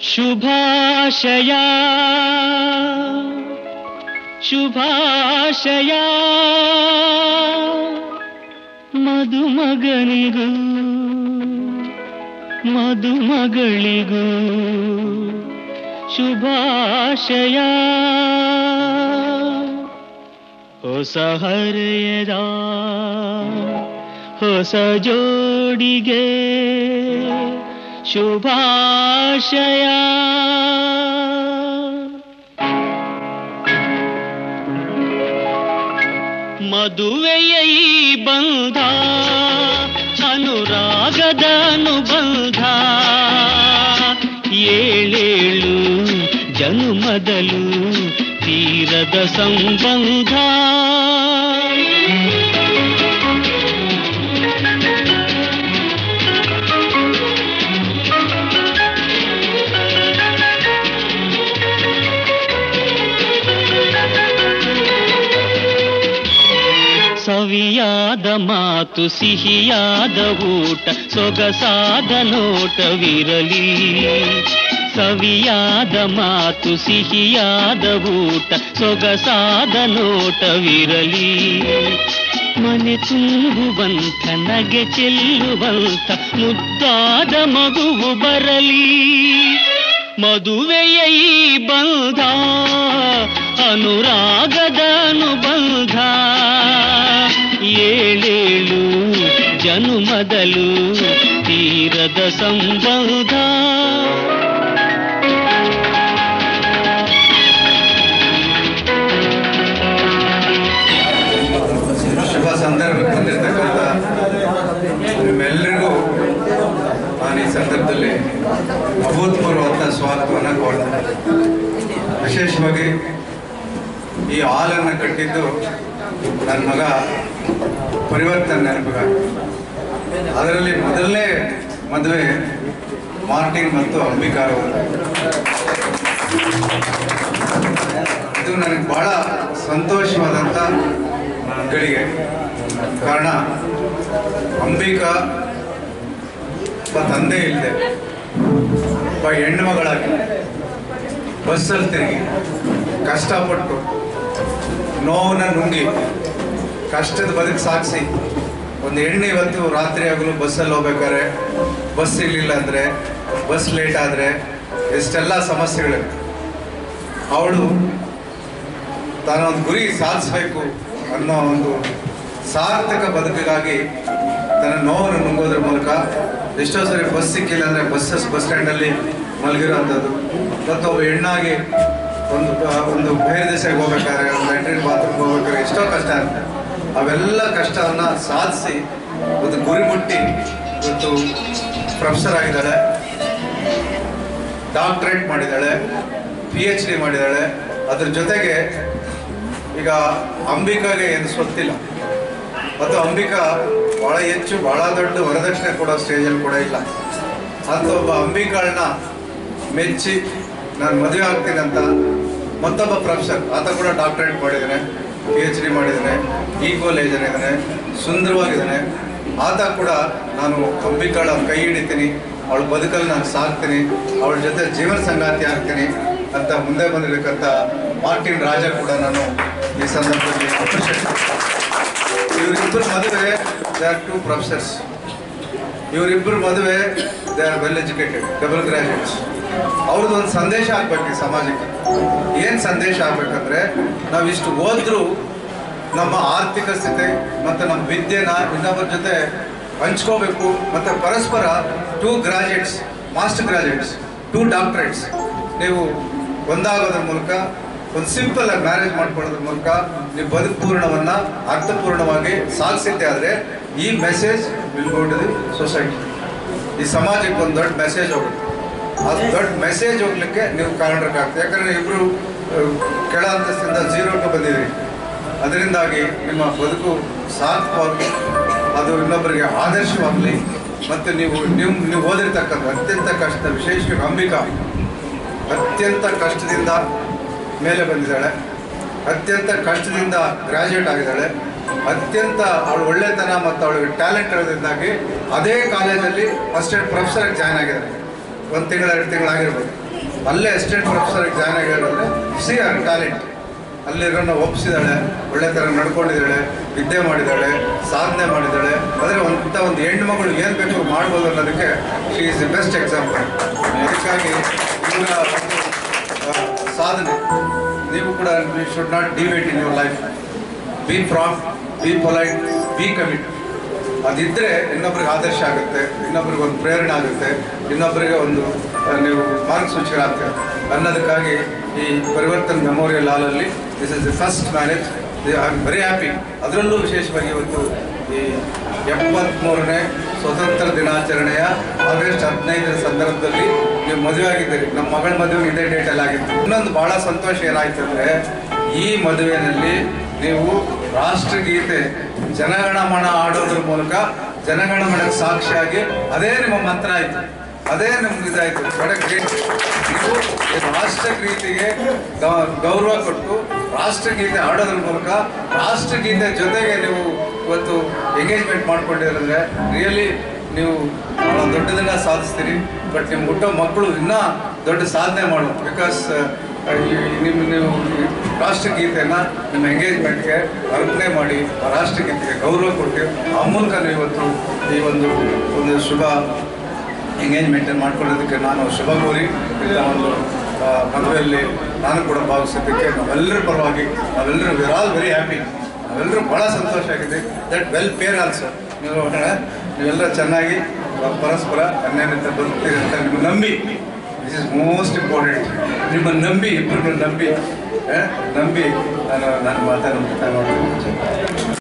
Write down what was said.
ಶುಭಾಶಯ ಶುಭಾಶಯ ಮದುಮಗನಿಗೂ ಮದುಮಗಳಿಗೂ ಶುಭಾಶಯ ಹೊಸ ಹರೆಯದ ಹೊಸ ಜೋಡಿಗೆ ಶುಭಾಶಯ ಮದುವೆಯ ಈ ಬಂಧ ಅನುರಾಗದ ಅನುಬಂಧ ಏಳೇಳು ಜನುಮದಲು ತೀರದ ಸಂಬಂಧ ಸವಿಯಾದ ಮಾತು ಸಿಹಿಯಾದ ಊಟ ಸೊಗಸಾದ ನೋಟವಿರಲಿ ಸವಿಯಾದ ಮಾತು ಸಿಹಿಯಾದ ಊಟ ಸೊಗಸಾದ ನೋಟವಿರಲಿ ಮನೆ ತುಂಬುವಂಥ ನಗೆ ಚೆಲ್ಲುವಂಥ ಮುದ್ದಾದ ಮಗುವು ಬರಲಿ ಮದುವೆಯ ಈ ಬಂಧ ಅನುರಾಗದ ಅನುಬಂಧ ಏಳೇಳು ಜನುಮದಲು ತೀರದ ಸಂಬಂಧ ಶುಭ ಸಂದರ್ಭಕ್ಕೆ ಬಂದಿರತಕ್ಕಂಥ ನಿಮ್ಮೆಲ್ಲರಿಗೂ ನಾನು ಈ ಸಂದರ್ಭದಲ್ಲಿ ಅಭೂತಪೂರ್ವವಾದ ಸ್ವಾಗತವನ್ನು ಕೋರ್ತೇನೆ ವಿಶೇಷವಾಗಿ ಈ ಹಾಲನ್ನು ಕಟ್ಟಿದ್ದು ನನ್ನ ಮಗ ಪರಿವರ್ತನೆ ನೆನಪುಗ ಅದರಲ್ಲಿ ಮೊದಲನೇ ಮದುವೆ ಮಾರ್ಟಿನ್ ಮತ್ತು ಅಂಬಿಕಾ ಅವರು ಇದು ನನಗೆ ಬಹಳ ಸಂತೋಷವಾದಂಥ ಗಳಿಗೆ ಕಾರಣ ಅಂಬಿಕಾ ಒಬ್ಬ ತಂದೆ ಇಲ್ಲದೆ ಒಬ್ಬ ಹೆಣ್ಣು ಮಗಳಾಗಿ ಬಸ್ಸಲ್ಲಿ ತಿರುಗಿ ಕಷ್ಟಪಟ್ಟು ನೋವನ್ನ ನುಂಗಿ ಕಷ್ಟದ ಬದುಕು ಸಾಗಿಸಿ ಒಂದು ಹೆಣ್ಣು ಇವತ್ತು ರಾತ್ರಿ ಆಗಲು ಬಸ್ಸಲ್ಲಿ ಹೋಗ್ಬೇಕಾದ್ರೆ ಬಸ್ ಸಿಗಲಿಲ್ಲ ಅಂದರೆ ಬಸ್ ಲೇಟ್ ಆದರೆ ಎಷ್ಟೆಲ್ಲ ಸಮಸ್ಯೆಗಳಿವೆ ಅವಳು ತಾನೊಂದು ಗುರಿ ಸಾಧಿಸಬೇಕು ಅನ್ನೋ ಒಂದು ಸಾರ್ಥಕ ಬದುಕಿಗಾಗಿ ತನ್ನ ನೋವನ್ನು ನುಂಗೋದ್ರ ಮೂಲಕ ಎಷ್ಟೋ ಸರಿ ಬಸ್ ಸಿಕ್ಕಿಲ್ಲ ಅಂದರೆ ಬಸ್ಸಸ್ ಬಸ್ ಸ್ಟ್ಯಾಂಡಲ್ಲಿ ಮಲಗಿರೋವಂಥದ್ದು ಮತ್ತು ಒಬ್ಬ ಹೆಣ್ಣಾಗಿ ಒಂದು ಬ- ಒಂದು ಬೇರೆ ದೇಶಕ್ಕೆ ಹೋಗ್ಬೇಕಾದ್ರೆ ಒಂದು ಲ್ಯಾಟ್ರಿನ್ ಬಾತ್ರೂಮ್ಗೆ ಹೋಗ್ಬೇಕಾದ್ರೆ ಎಷ್ಟೋ ಕಷ್ಟ ಆಗುತ್ತೆ ಅವೆಲ್ಲ ಕಷ್ಟವನ್ನು ಸಾಧಿಸಿ ಒಂದು ಗುರಿ ಮುಟ್ಟಿ ಇವತ್ತು ಪ್ರೊಫೆಸರ್ ಆಗಿದ್ದಾಳೆ ಡಾಕ್ಟ್ರೇಟ್ ಮಾಡಿದ್ದಾಳೆ ಪಿ ಎಚ್ ಡಿ ಮಾಡಿದ್ದಾಳೆ ಅದ್ರ ಜೊತೆಗೆ ಈಗ ಅಂಬಿಕಾಗೆ ಏನು ಸ್ವತ್ತಿಲ್ಲ ಮತ್ತು ಅಂಬಿಕಾ ಬಹಳ ಹೆಚ್ಚು ಬಹಳ ದೊಡ್ಡ ವರದಕ್ಷಿಣೆ ಕೊಡೋ ಸ್ಟೇಜಲ್ಲಿ ಕೂಡ ಇಲ್ಲ ಅಂತ ಒಬ್ಬ ಅಂಬಿಕಾಳನ್ನ ಮೆಚ್ಚಿ ನಾನು ಮದುವೆ ಆಗ್ತೀನಿ ಅಂತ ಮತ್ತೊಬ್ಬ ಪ್ರೊಫೆಸರ್ ಆತ ಕೂಡ ಡಾಕ್ಟರೇಟ್ ಮಾಡಿದ್ದಾನೆ ಪಿ ಎಚ್ ಡಿ ಮಾಡಿದ್ದಾನೆ ಈಕ್ವಲ್ ಏಜರ್ ಇದ್ದಾನೆ ಸುಂದರವಾಗಿದ್ದಾನೆ ಆತ ಕೂಡ ನಾನು ಅಂಬಿಕಾಳ ಕೈ ಹಿಡಿತೀನಿ ಅವಳ ಬದುಕಲ್ಲಿ ನಾನು ಸಾಕ್ತೀನಿ ಅವಳ ಜೊತೆ ಜೀವನ ಸಂಗಾತಿ ಆಗ್ತೀನಿ ಅಂತ ಮುಂದೆ ಬಂದಿರತಕ್ಕಂಥ ಮಾರ್ಟಿನ್ ರಾಜ ಕೂಡ ನಾನು ಈ ಸಂದರ್ಭದಲ್ಲಿ ಅಪ್ರಿಷಿಯೇಟ್ ಇವರಿಬ್ಬರು ಮದುವೆ ದೇ ಆರ್ ಟೂ ಪ್ರೊಫೆಸರ್ಸ್ ಇವರಿಬ್ಬರು ಮದುವೆ they are well educated double graduates ಅವ್ರದ್ದು ಒಂದು ಸಂದೇಶ ಆಗ್ಬೇಕು ಈ ಸಮಾಜಕ್ಕೆ ಏನು ಸಂದೇಶ ಆಗ್ಬೇಕಂದ್ರೆ ನಾವಿಷ್ಟು ಓದಿದ್ರು ನಮ್ಮ ಆರ್ಥಿಕ ಸ್ಥಿತಿ ಮತ್ತು ನಮ್ಮ ವಿದ್ಯೆನ ಇನ್ನೊಬ್ಬರ ಜೊತೆ ಹಂಚ್ಕೋಬೇಕು ಮತ್ತು ಪರಸ್ಪರ two graduates master graduates two doctorates ನೀವು ಒಂದಾಗೋದ್ರ ಮೂಲಕ ಒಂದು ಸಿಂಪಲ್ ಆಗಿ ಮ್ಯಾರೇಜ್ ಮಾಡ್ಕೊಳ್ಳೋದ್ರ ಮೂಲಕ ನೀವು ಬದುಕು ಪೂರ್ಣವನ್ನ ಅರ್ಥಪೂರ್ಣವಾಗಿ ಸಾಗಿಸಿದ್ದೆ ಆದರೆ ಈ message will go to the society ಈ ಸಮಾಜಕ್ಕೆ ಒಂದು ದೊಡ್ಡ ಮೆಸೇಜ್ ಹೋಗುತ್ತೆ ಆ ದೊಡ್ಡ ಮೆಸೇಜ್ ಹೋಗ್ಲಿಕ್ಕೆ ನೀವು ಕಾರಣಕ್ಕಾಗ್ತದೆ ಯಾಕಂದ್ರೆ ಇಬ್ರು ಅಹ್, ಕೆಳ ಹಂತದಿಂದ ಜೀರೋಕ್ಕೆ ಬಂದಿದ್ರಿ ಅದರಿಂದಾಗಿ ನಿಮ್ಮ ಬದುಕು ಸಾರ್ಥಕವಾಗಿ ಅದು ಇನ್ನೊಬ್ಬರಿಗೆ ಆದರ್ಶವಾಗಲಿ ಮತ್ತು ನೀವು ನೀವು ನೀವು ಓದಿರ್ತಕ್ಕಂಥ ಅತ್ಯಂತ ಕಷ್ಟ ವಿಶೇಷವಾಗಿ ಅಂಬಿಕಾ ಅತ್ಯಂತ ಕಷ್ಟದಿಂದ ಮೇಲೆ ಬಂದಿದ್ದಾಳೆ ಅತ್ಯಂತ ಕಷ್ಟದಿಂದ ಗ್ರಾಜ್ಯುಯೇಟ್ ಆಗಿದ್ದಾಳೆ ಅತ್ಯಂತ ಅವಳು ಒಳ್ಳೆತನ ಮತ್ತು ಅವಳಿಗೆ ಟ್ಯಾಲೆಂಟ್ ಇರೋದ್ರಿಂದಾಗಿ ಅದೇ ಕಾಲೇಜಲ್ಲಿ ಫಸ್ಟ್ ಏಡ್ ಪ್ರೊಫೆಸರ್ ಜಾಯ್ನ್ ಆಗಿದ್ದಾರೆ ಒಂದು ತಿಂಗಳ ಎರಡು ತಿಂಗಳಾಗಿರ್ಬೋದು ಅಲ್ಲೇ ಅಸಿಸ್ಟೆಂಟ್ ಪ್ರೊಫೆಸರ್ ಜಾಯ್ನ್ ಆಗಿರೋದ್ರೆ ಸಿ ಆರ್ ಟ್ಯಾಲೆಂಟ್ ಅಲ್ಲಿರೋನ್ನ ಒಪ್ಪಿಸಿದಾಳೆ ಒಳ್ಳೆ ಥರ ನಡ್ಕೊಂಡಿದ್ದಾಳೆ ವಿದ್ಯೆ ಮಾಡಿದ್ದಾಳೆ ಸಾಧನೆ ಮಾಡಿದ್ದಾಳೆ ಆದರೆ ಅಂತ ಒಂದು ಹೆಣ್ಣು ಮಗಳು ಏನು ಬೇಕು ಮಾಡ್ಬೋದು ಅನ್ನೋದಕ್ಕೆ she is the best example ಅದಕ್ಕಾಗಿ ಇವರ ಒಂದು, ಆ, ಸಾಧನೆ ನೀವು ಕೂಡ you should not deviate in your life be prompt be polite be commit ಅದಿದ್ದರೆ ಇನ್ನೊಬ್ರಿಗೆ ಆದರ್ಶ ಆಗುತ್ತೆ ಇನ್ನೊಬ್ರಿಗೆ ಒಂದು ಪ್ರೇರಣೆ ಆಗುತ್ತೆ ಇನ್ನೊಬ್ಬರಿಗೆ ಒಂದು ಆ, ನೀವು ಮಾರ್ಗಸೂಚಿಗಳಾಗ್ತದೆ ಅನ್ನೋದಕ್ಕಾಗಿ ಈ ಪರಿವರ್ತನ್ ಮೆಮೋರಿಯಲ್ ಹಾಲಲ್ಲಿ this is the first marriage I am very happy ಅದರಲ್ಲೂ ವಿಶೇಷವಾಗಿ ಇವತ್ತು ಈ ಎಪ್ಪತ್ತ್ಮೂರನೇ ಸ್ವತಂತ್ರ ದಿನಾಚರಣೆಯ ಆಗಸ್ಟ್ ಹದಿನೈದರ ಸಂದರ್ಭದಲ್ಲಿ ನೀವು ಮದುವೆ ಆಗಿದ್ದೀರಿ ನಮ್ಮ ಮಗಳ ಮದುವೆ ಇದೇ ಡೇಟಲ್ಲಿ ಆಗಿತ್ತು ಇನ್ನೊಂದು ಬಹಳ ಸಂತೋಷ ಏನಾಯ್ತು ಅಂದರೆ ಈ ಮದುವೆಯಲ್ಲಿ ನೀವು ರಾಷ್ಟ್ರಗೀತೆ ಜನಗಣಮನ ಆಡೋದ್ರ ಮೂಲಕ ಜನಗಣಮನಕ್ಕೆ ಸಾಕ್ಷಿಯಾಗಿ ಅದೇ ನಿಮ್ಮ ಮಂತ್ರ ಆಯಿತು ಅದೇ ನಮ್ಗೆ ಇದಾಯಿತು ಬಡ ಗ್ರೇಟ್ ನೀವು ಈ ರಾಷ್ಟ್ರಗೀತೆಗೆ ಗೌ- ಗೌರವ ಕೊಟ್ಟು ರಾಷ್ಟ್ರಗೀತೆ ಆಡೋದ್ರ ಮೂಲಕ ರಾಷ್ಟ್ರಗೀತೆ ಜೊತೆಗೆ ನೀವು ಇವತ್ತು ಎಂಗೇಜ್ಮೆಂಟ್ ಮಾಡ್ಕೊಂಡಿದ್ರೆ ರಿಯಲಿ ನೀವು ಬಹಳ ದೊಡ್ಡದನ್ನ ಸಾಧಿಸ್ತೀರಿ ಬಟ್ ನಿಮ್ಮ ಹುಟ್ಟೋ ಮಕ್ಕಳು ಇನ್ನೂ ದೊಡ್ಡ ಸಾಧನೆ ಮಾಡೋದು ಬಿಕಾಸ್ ನಿಮ್ಮ ನೀವು ಈ ರಾಷ್ಟ್ರಗೀತೆಯನ್ನು ನಿಮ್ಮ ಎಂಗೇಜ್ಮೆಂಟ್ಗೆ ಅರ್ಪಣೆ ಮಾಡಿ ಆ ರಾಷ್ಟ್ರಗೀತೆಗೆ ಗೌರವ ಕೊಟ್ಟು ಆ ಮೂಲಕ ನೀವು ಇವತ್ತು ಈ ಒಂದು ಒಂದು ಶುಭ ಎಂಗೇಜ್ಮೆಂಟನ್ನು ಮಾಡ್ಕೊಳ್ಳೋದಕ್ಕೆ ನಾನು ಶುಭ ಕೋರಿ ಇಂಥ ಒಂದು ಆ, ಮದುವೆಯಲ್ಲಿ ನಾನು ಕೂಡ ಭಾವಿಸೋದಕ್ಕೆ ನಾವೆಲ್ಲರ ಪರವಾಗಿ ನಾವೆಲ್ಲರೂ ವಿರ್ ಆಲ್ ವೆರಿ ಹ್ಯಾಪಿ ನಾವೆಲ್ಲರೂ ಭಾಳ ಸಂತೋಷ ಆಗಿದೆ ದಟ್ ವೆಲ್ ಪೇರ್ ಆಲ್ಸೋ ನೀವು ನೀವೆಲ್ಲ ಚೆನ್ನಾಗಿ ಪರಸ್ಪರ ಅನ್ಯಾನ್ಯತೆ ಬದುಕ್ತೀರಿ ಅಂತ ನಿಮ್ಮ ನಂಬಿ ದಿಸ್ ಇಸ್ ಮೋಸ್ಟ್ ಇಂಪಾರ್ಟೆಂಟ್ ನಿಮ್ಮನ್ನು ನಂಬಿ ಇಬ್ಬರನ್ನ ನಂಬಿ ಆ, ನಂಬಿ ನಾನು ನಾನು ಮಾತಾಡೋ ಮಾಡ್ತೀನಿ